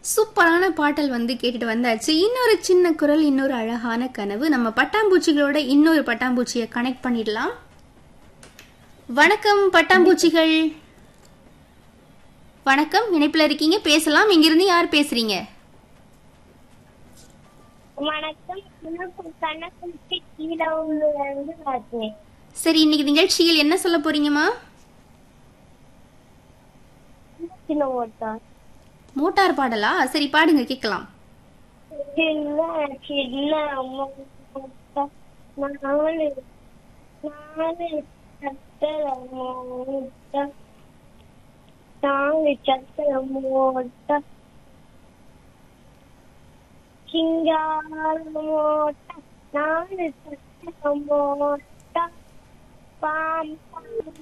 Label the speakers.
Speaker 1: சூப்பரான பாட்டல் வந்து கேட்டுட்டு வந்தாச்சு இன்னொரு சின்ன குரல் இன்னொரு அழகான கனவு நம்ம பட்டாம்பூச்சிகளோட இன்னொரு பட்டாம்பூச்சியை கனெக்ட் பண்ணிடலாம் வணக்கம் பட்டாம்பூச்சிகள் வணக்கம் இணைப்புல இருக்கீங்க பேசலாம் இங்கிருந்து யார் பேசுறீங்க
Speaker 2: வணக்கம் எனக்கு கணக்கு கீழே இருந்து பார்த்தேன்
Speaker 1: சரி இன்னைக்கு நிகழ்ச்சியில் என்ன சொல்ல போறீங்கம்மா
Speaker 2: சின்ன ஓட்டா
Speaker 1: மோட்டார் பாடலா சரி பாடுங்க கேட்கலாம்
Speaker 2: சின்ன சின்ன மூட்டை நாலு நாலு சக்கர மூட்டை நாலு சக்கர மூட்டை சிங்கார மூட்டை நாலு சக்கர மூட்டை பாம்பு